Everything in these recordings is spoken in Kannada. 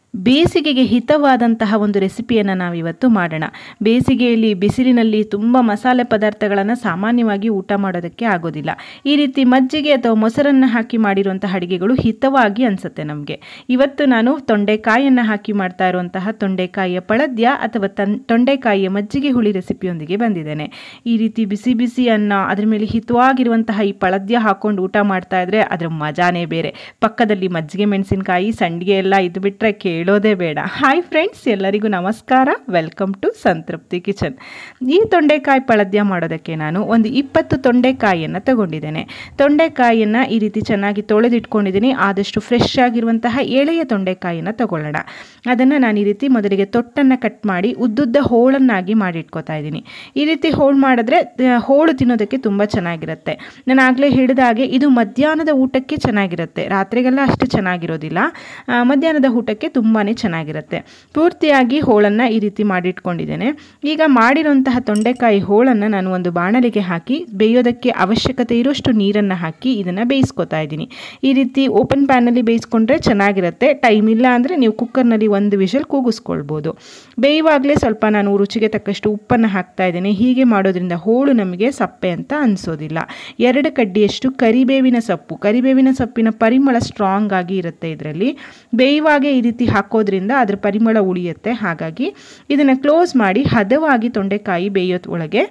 ಬೇಸಿಗೆಗೆ ಹಿತವಾದಂತಹ ಒಂದು ರೆಸಿಪಿಯನ್ನು ನಾವಿವತ್ತು ಮಾಡೋಣ ಬೇಸಿಗೆಯಲ್ಲಿ ಬಿಸಿಲಿನಲ್ಲಿ ತುಂಬ ಮಸಾಲೆ ಪದಾರ್ಥಗಳನ್ನು ಸಾಮಾನ್ಯವಾಗಿ ಊಟ ಮಾಡೋದಕ್ಕೆ ಆಗೋದಿಲ್ಲ ಈ ರೀತಿ ಮಜ್ಜಿಗೆ ಅಥವಾ ಮೊಸರನ್ನು ಹಾಕಿ ಮಾಡಿರುವಂತಹ ಅಡುಗೆಗಳು ಹಿತವಾಗಿ ಅನಿಸುತ್ತೆ ನಮಗೆ ಇವತ್ತು ನಾನು ತೊಂಡೆಕಾಯಿಯನ್ನು ಹಾಕಿ ಮಾಡ್ತಾ ಇರುವಂತಹ ತೊಂಡೆಕಾಯಿಯ ಪಳದ್ಯ ಅಥವಾ ತನ್ ತೊಂಡೆಕಾಯಿಯ ಮಜ್ಜಿಗೆ ಹುಳಿ ರೆಸಿಪಿಯೊಂದಿಗೆ ಬಂದಿದ್ದೇನೆ ಈ ರೀತಿ ಬಿಸಿ ಬಿಸಿ ಅನ್ನ ಅದ್ರ ಮೇಲೆ ಹಿತವಾಗಿರುವಂತಹ ಈ ಪಳದ್ಯ ಹಾಕೊಂಡು ಊಟ ಮಾಡ್ತಾ ಇದ್ರೆ ಅದರ ಮಜಾನೇ ಬೇರೆ ಪಕ್ಕದಲ್ಲಿ ಮಜ್ಜಿಗೆ ಮೆಣಸಿನಕಾಯಿ ಸಂಡಿಗೆ ಎಲ್ಲ ಇದು ಬಿಟ್ಟರೆ ಕೇಳೋದೇ ಬೇಡ ಹಾಯ್ ಫ್ರೆಂಡ್ಸ್ ಎಲ್ಲರಿಗೂ ನಮಸ್ಕಾರ ವೆಲ್ಕಮ್ ಟು ಸಂತೃಪ್ತಿ ಕಿಚನ್ ಈ ತೊಂಡೆಕಾಯಿ ಪಳದ್ಯ ಮಾಡೋದಕ್ಕೆ ನಾನು ಒಂದು ಇಪ್ಪತ್ತು ತೊಂಡೆಕಾಯಿಯನ್ನು ತಗೊಂಡಿದ್ದೇನೆ ತೊಂಡೆಕಾಯಿಯನ್ನು ಈ ರೀತಿ ಚೆನ್ನಾಗಿ ತೊಳೆದಿಟ್ಕೊಂಡಿದ್ದೀನಿ ಆದಷ್ಟು ಫ್ರೆಶ್ ಆಗಿರುವಂತಹ ಎಳೆಯ ತೊಂಡೆಕಾಯಿಯನ್ನು ತಗೊಳ್ಳೋಣ ಅದನ್ನು ನಾನು ಈ ರೀತಿ ಮೊದಲಿಗೆ ತೊಟ್ಟನ್ನು ಕಟ್ ಮಾಡಿ ಉದ್ದುದ್ದ ಹೋಳನ್ನಾಗಿ ಮಾಡಿಟ್ಕೋತಾ ಇದ್ದೀನಿ ಈ ರೀತಿ ಹೋಳು ಮಾಡಿದ್ರೆ ಆ, ಹೋಳು ತಿನ್ನೋದಕ್ಕೆ ತುಂಬ ಚೆನ್ನಾಗಿರುತ್ತೆ ನಾನು ಆಗಲೇ ಹೇಳಿದ ಹಾಗೆ ಇದು ಮಧ್ಯಾಹ್ನದ ಊಟಕ್ಕೆ ಚೆನ್ನಾಗಿರುತ್ತೆ ರಾತ್ರಿಗೆಲ್ಲ ಅಷ್ಟು ಚೆನ್ನಾಗಿರೋದಿಲ್ಲ ಆ, ಮಧ್ಯಾಹ್ನದ ಊಟಕ್ಕೆ ತುಂಬಾ ಚೆನ್ನಾಗಿರುತ್ತೆ ಪೂರ್ತಿಯಾಗಿ ಹೋಳನ್ನು ಈ ರೀತಿ ಮಾಡಿಟ್ಕೊಂಡಿದ್ದೇನೆ ಈಗ ಮಾಡಿರುವಂತಹ ತೊಂಡೆಕಾಯಿ ಹೋಳನ್ನು ನಾನು ಒಂದು ಬಾಣಲಿಗೆ ಹಾಕಿ ಬೇಯೋದಕ್ಕೆ ಅವಶ್ಯಕತೆ ಇರೋಷ್ಟು ನೀರನ್ನು ಹಾಕಿ ಇದನ್ನು ಬೇಯಿಸ್ಕೊತಾ ಇದ್ದೀನಿ ಈ ರೀತಿ ಓಪನ್ ಪ್ಯಾನಲ್ಲಿ ಬೇಯಿಸ್ಕೊಂಡ್ರೆ ಚೆನ್ನಾಗಿರುತ್ತೆ ಟೈಮ್ ಇಲ್ಲ ಅಂದರೆ ನೀವು ಕುಕ್ಕರ್ನಲ್ಲಿ ಒಂದು ವಿಷಲ್ ಕೂಗಿಸ್ಕೊಳ್ಬೋದು ಬೇಯುವಾಗಲೇ ಸ್ವಲ್ಪ ನಾನು ರುಚಿಗೆ ತಕ್ಕಷ್ಟು ಉಪ್ಪನ್ನು ಹಾಕ್ತಾ ಇದ್ದೀನಿ ಹೀಗೆ ಮಾಡೋದ್ರಿಂದ ಹೋಳು ನಮಗೆ ಸಪ್ಪೆ ಅಂತ ಅನಿಸೋದಿಲ್ಲ ಎರಡು ಕಡ್ಡಿಯಷ್ಟು ಕರಿಬೇವಿನ ಸೊಪ್ಪು ಕರಿಬೇವಿನ ಸೊಪ್ಪಿನ ಪರಿಮಳ ಸ್ಟ್ರಾಂಗ್ ಆಗಿ ಇರುತ್ತೆ ಇದರಲ್ಲಿ ಬೇಯುವಾಗೆ ಈ ರೀತಿ ಹಾಕೋದ್ರಿಂದ ಅದ್ರ ಪರಿಮಳ ಉಳಿಯುತ್ತೆ ಹಾಗಾಗಿ ಇದನ್ನು ಕ್ಲೋಸ್ ಮಾಡಿ ಹದವಾಗಿ ತೊಂಡೆಕಾಯಿ ಬೇಯೋದ್ ಒಳಗೆ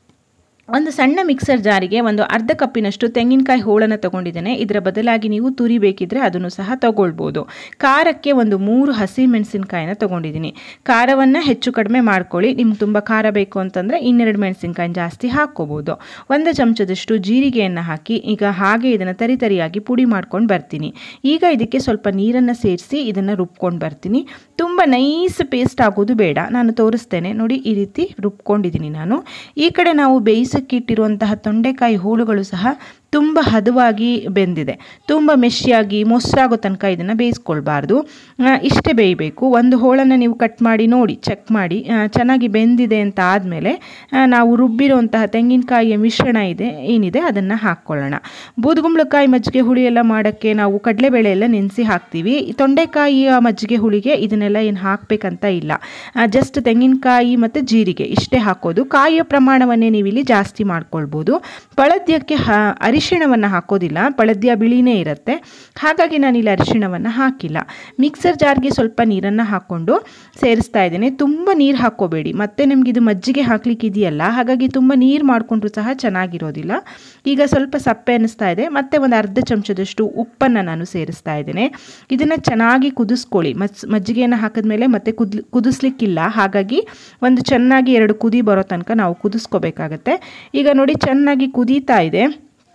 ಒಂದು ಸಣ್ಣ ಮಿಕ್ಸರ್ ಜಾರಿಗೆ ಒಂದು ಅರ್ಧ ಕಪ್ಪಿನಷ್ಟು ತೆಂಗಿನಕಾಯಿ ಹೋಳನ್ನು ತಗೊಂಡಿದ್ದೇನೆ ಇದರ ಬದಲಾಗಿ ನೀವು ತುರಿ ಬೇಕಿದ್ರೆ ಅದನ್ನು ಸಹ ತಗೊಳ್ಬೋದು ಖಾರಕ್ಕೆ ಒಂದು ಮೂರು ಹಸಿ ಮೆಣಸಿನಕಾಯಿನ ತಗೊಂಡಿದ್ದೀನಿ ಖಾರವನ್ನು ಹೆಚ್ಚು ಕಡಿಮೆ ಮಾಡ್ಕೊಳ್ಳಿ ನಿಮ್ಗೆ ತುಂಬ ಖಾರ ಬೇಕು ಅಂತಂದರೆ ಇನ್ನೆರಡು ಮೆಣಸಿನ್ಕಾಯಿ ಜಾಸ್ತಿ ಹಾಕ್ಕೋಬೋದು ಒಂದು ಚಮಚದಷ್ಟು ಜೀರಿಗೆಯನ್ನು ಹಾಕಿ ಈಗ ಹಾಗೆ ಇದನ್ನು ತರಿ ತರಿಯಾಗಿ ಪುಡಿ ಮಾಡ್ಕೊಂಡು ಬರ್ತೀನಿ ಈಗ ಇದಕ್ಕೆ ಸ್ವಲ್ಪ ನೀರನ್ನು ಸೇರಿಸಿ ಇದನ್ನು ರುಬ್ಕೊಂಡು ಬರ್ತೀನಿ ತುಂಬ ನೈಸ್ ಪೇಸ್ಟ್ ಆಗೋದು ಬೇಡ ನಾನು ತೋರಿಸ್ತೇನೆ ನೋಡಿ ಈ ರೀತಿ ರುಬ್ಕೊಂಡಿದ್ದೀನಿ ನಾನು ಈ ಕಡೆ ನಾವು ಬೇಯಿಸಕ್ಕಿಟ್ಟಿರುವಂತಹ ತೊಂಡೆಕಾಯಿ ಹೋಳುಗಳು ಸಹ ತುಂಬ ಹದವಾಗಿ ಬೆಂದಿದೆ ತುಂಬ ಮೆಶಿಯಾಗಿ ಮೊಸರಾಗೋ ತನಕ ಇದನ್ನು ಬೇಯಿಸ್ಕೊಳ್ಬಾರ್ದು ಆ, ಇಷ್ಟೇ ಬೇಯಬೇಕು ಒಂದು ಹೋಳನ್ನು ನೀವು ಕಟ್ ಮಾಡಿ ನೋಡಿ ಚೆಕ್ ಮಾಡಿ ಆ, ಚೆನ್ನಾಗಿ ಬೆಂದಿದೆ ಅಂತ ಆದಮೇಲೆ ನಾವು ರುಬ್ಬಿರುವಂತಹ ತೆಂಗಿನಕಾಯಿಯ ಮಿಶ್ರಣ ಇದೆ ಏನಿದೆ ಅದನ್ನು ಹಾಕ್ಕೊಳ್ಳೋಣ ಬೂದುಗುಂಬಳಕಾಯಿ ಮಜ್ಜಿಗೆ ಹುಳಿ ಎಲ್ಲ ಮಾಡೋಕ್ಕೆ ನಾವು ಕಡಲೆಬೇಳೆ ಎಲ್ಲ ನೆನೆಸಿ ಹಾಕ್ತೀವಿ ಈ ತೊಂಡೆಕಾಯಿಯ ಮಜ್ಜಿಗೆ ಹುಳಿಗೆ ಇದನ್ನೆಲ್ಲ ಏನು ಹಾಕಬೇಕಂತ ಇಲ್ಲ ಜಸ್ಟ್ ತೆಂಗಿನಕಾಯಿ ಮತ್ತು ಜೀರಿಗೆ ಇಷ್ಟೇ ಹಾಕೋದು ಕಾಯಿಯ ಪ್ರಮಾಣವನ್ನೇ ನೀವು ಇಲ್ಲಿ ಜಾಸ್ತಿ ಮಾಡ್ಕೊಳ್ಬೋದು ಪಳದ್ಯಕ್ಕೆ ಹ ಅರಿಶಿಣವನ್ನು ಹಾಕೋದಿಲ್ಲ ಪಳದ್ಯ ಬಿಳಿನೇ ಇರುತ್ತೆ ಹಾಗಾಗಿ ನಾನು ಇಲ್ಲಿ ಅರಿಶಿಣವನ್ನು ಹಾಕಿಲ್ಲ ಮಿಕ್ಸರ್ ಜಾರ್ಗೆ ಸ್ವಲ್ಪ ನೀರನ್ನು ಹಾಕ್ಕೊಂಡು ಸೇರಿಸ್ತಾ ಇದ್ದೇನೆ ತುಂಬ ನೀರು ಹಾಕ್ಕೋಬೇಡಿ ಮತ್ತೆ ನಿಮ್ಗೆ ಇದು ಮಜ್ಜಿಗೆ ಹಾಕ್ಲಿಕ್ಕೆ ಇದೆಯಲ್ಲ ಹಾಗಾಗಿ ತುಂಬ ನೀರು ಮಾಡಿಕೊಂಡ್ರು ಸಹ ಚೆನ್ನಾಗಿರೋದಿಲ್ಲ ಈಗ ಸ್ವಲ್ಪ ಸಪ್ಪೆ ಅನ್ನಿಸ್ತಾ ಇದೆ ಮತ್ತೆ ಒಂದು ಅರ್ಧ ಚಮಚದಷ್ಟು ಉಪ್ಪನ್ನು ನಾನು ಸೇರಿಸ್ತಾ ಇದ್ದೇನೆ ಇದನ್ನು ಚೆನ್ನಾಗಿ ಕುದಿಸ್ಕೊಳ್ಳಿ ಮಜ್ ಮಜ್ಜಿಗೆಯನ್ನು ಹಾಕಿದ್ಮೇಲೆ ಮತ್ತೆ ಕುದ್ ಕುದಿಸ್ಲಿಕ್ಕಿಲ್ಲ ಹಾಗಾಗಿ ಒಂದು ಚೆನ್ನಾಗಿ ಎರಡು ಕುದಿ ಬರೋ ತನಕ ನಾವು ಕುದಿಸ್ಕೋಬೇಕಾಗತ್ತೆ ಈಗ ನೋಡಿ ಚೆನ್ನಾಗಿ ಕುದೀತಾ ಇದೆ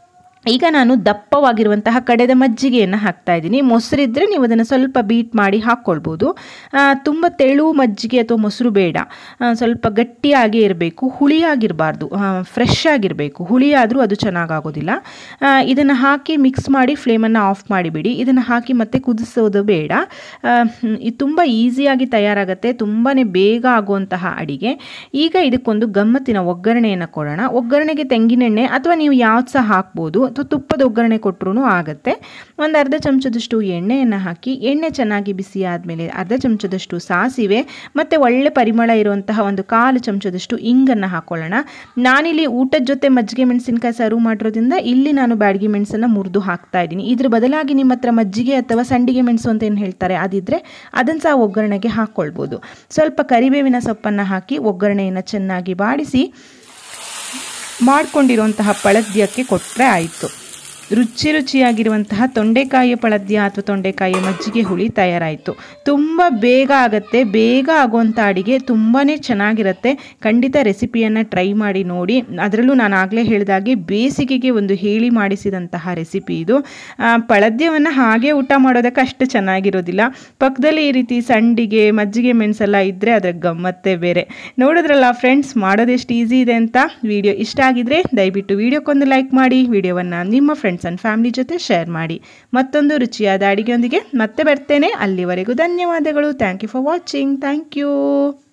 ಈಗ ನಾನು ದಪ್ಪವಾಗಿರುವಂತಹ ಕಡೆದ ಮಜ್ಜಿಗೆಯನ್ನು ಹಾಕ್ತಾ ಇದ್ದೀನಿ ಮೊಸರಿದ್ದರೆ ನೀವು ಅದನ್ನು ಸ್ವಲ್ಪ ಬೀಟ್ ಮಾಡಿ ಹಾಕ್ಕೊಳ್ಬೋದು ಆ, ತುಂಬ ತೆಳು ಮಜ್ಜಿಗೆ ಅಥವಾ ಮೊಸರು ಬೇಡ ಆ, ಸ್ವಲ್ಪ ಗಟ್ಟಿಯಾಗೇ ಇರಬೇಕು ಹುಳಿಯಾಗಿರಬಾರ್ದು ಫ್ರೆಶ್ ಆಗಿರಬೇಕು ಹುಳಿಯಾದರೂ ಅದು ಚೆನ್ನಾಗಾಗೋದಿಲ್ಲ ಇದನ್ನು ಹಾಕಿ ಮಿಕ್ಸ್ ಮಾಡಿ ಫ್ಲೇಮನ್ನು ಆಫ್ ಮಾಡಿಬಿಡಿ ಇದನ್ನು ಹಾಕಿ ಮತ್ತೆ ಕುದಿಸೋದು ಬೇಡ ಆ, ಹ್ಮ್, ಇದು ತುಂಬ ಈಸಿಯಾಗಿ ತಯಾರಾಗುತ್ತೆ ತುಂಬಾ ಬೇಗ ಆಗುವಂತಹ ಅಡಿಗೆ ಈಗ ಇದಕ್ಕೊಂದು ಗಮ್ಮತ್ತಿನ ಒಗ್ಗರಣೆಯನ್ನು ಕೊಡೋಣ ಒಗ್ಗರಣೆಗೆ ತೆಂಗಿನೆಣ್ಣೆ ಅಥವಾ ನೀವು ಯಾವ್ದು ಸಹ ಹಾಕ್ಬೋದು ಅಥವಾ ತುಪ್ಪದ ಒಗ್ಗರಣೆ ಕೊಟ್ಟರು ಆಗುತ್ತೆ ಒಂದು ಅರ್ಧ ಚಮಚದಷ್ಟು ಎಣ್ಣೆಯನ್ನು ಹಾಕಿ ಎಣ್ಣೆ ಚೆನ್ನಾಗಿ ಬಿಸಿ ಆದಮೇಲೆ ಅರ್ಧ ಚಮಚದಷ್ಟು ಸಾಸಿವೆ ಮತ್ತು ಒಳ್ಳೆ ಪರಿಮಳ ಇರುವಂತಹ ಒಂದು ಕಾಲು ಚಮಚದಷ್ಟು ಇಂಗನ್ನು ಹಾಕ್ಕೊಳ್ಳೋಣ ನಾನಿಲ್ಲಿ ಊಟದ ಜೊತೆ ಮಜ್ಜಿಗೆ ಮೆಣಸಿನ್ಕಾಯಿ ಸರ್ವ್ ಮಾಡಿರೋದ್ರಿಂದ ಇಲ್ಲಿ ನಾನು ಬ್ಯಾಡಗಿ ಮೆಣಸನ್ನು ಮುರಿದು ಹಾಕ್ತಾ ಇದ್ದೀನಿ ಇದ್ರ ಬದಲಾಗಿ ನಿಮ್ಮ ಹತ್ರ ಮಜ್ಜಿಗೆ ಅಥವಾ ಸಂಡಿಗೆ ಮೆಣಸು ಅಂತ ಏನು ಹೇಳ್ತಾರೆ ಅದಿದ್ದರೆ ಅದನ್ನು ಸಹ ಒಗ್ಗರಣೆಗೆ ಹಾಕ್ಕೊಳ್ಬೋದು ಸ್ವಲ್ಪ ಕರಿಬೇವಿನ ಸೊಪ್ಪನ್ನು ಹಾಕಿ ಒಗ್ಗರಣೆಯನ್ನು ಚೆನ್ನಾಗಿ ಬಾಡಿಸಿ ಮಾಡಿಕೊಂಡಿರುವಂತಹ ಪಳದ್ಯಕ್ಕೆ ಕೊಟ್ಟರೆ ಆಯಿತು ರುಚಿ ರುಚಿಯಾಗಿರುವಂತಹ ತೊಂಡೆಕಾಯಿಯ ಪಳದ್ಯ ಅಥವಾ ತೊಂಡೆಕಾಯಿಯ ಮಜ್ಜಿಗೆ ಹುಳಿ ತಯಾರಾಯಿತು ತುಂಬ ಬೇಗ ಆಗುತ್ತೆ ಬೇಗ ಆಗುವಂಥ ಅಡಿಗೆ ತುಂಬಾ ಚೆನ್ನಾಗಿರುತ್ತೆ ಖಂಡಿತ ರೆಸಿಪಿಯನ್ನು ಟ್ರೈ ಮಾಡಿ ನೋಡಿ ಅದರಲ್ಲೂ ನಾನು ಆಗಲೇ ಹೇಳಿದಾಗೆ ಬೇಸಿಗೆಗೆ ಒಂದು ಹೇಳಿ ಮಾಡಿಸಿದಂತಹ ರೆಸಿಪಿ ಇದು ಆ, ಪಳದ್ಯವನ್ನು ಹಾಗೆ ಊಟ ಮಾಡೋದಕ್ಕೆ ಅಷ್ಟು ಚೆನ್ನಾಗಿರೋದಿಲ್ಲ ಪಕ್ಕದಲ್ಲಿ ಈ ರೀತಿ ಸಂಡಿಗೆ ಮಜ್ಜಿಗೆ ಮೆಣಸೆಲ್ಲ ಇದ್ದರೆ ಅದರ ಗಮ್ಮತ್ತೇ ಬೇರೆ ನೋಡಿದ್ರಲ್ಲ ಫ್ರೆಂಡ್ಸ್ ಮಾಡೋದೆಷ್ಟು ಈಸಿ ಇದೆ ಅಂತ ವಿಡಿಯೋ ಇಷ್ಟ ಆಗಿದ್ರೆ ದಯವಿಟ್ಟು ವಿಡಿಯೋಕ್ಕೊಂದು ಲೈಕ್ ಮಾಡಿ ವಿಡಿಯೋವನ್ನು ನಿಮ್ಮ ಫ್ರೆಂಡ್ಸ್ ಆ್ಯಂಡ್ ಫ್ಯಾಮಿಲಿ ಜೊತೆ ಶೇರ್ ಮಾಡಿ ಮತ್ತೊಂದು ರುಚಿಯಾದ ಅಡಿಗೆಯೊಂದಿಗೆ ಮತ್ತೆ ಬರ್ತೇನೆ ಅಲ್ಲಿವರೆಗೂ ಧನ್ಯವಾದಗಳು thank you for watching thank you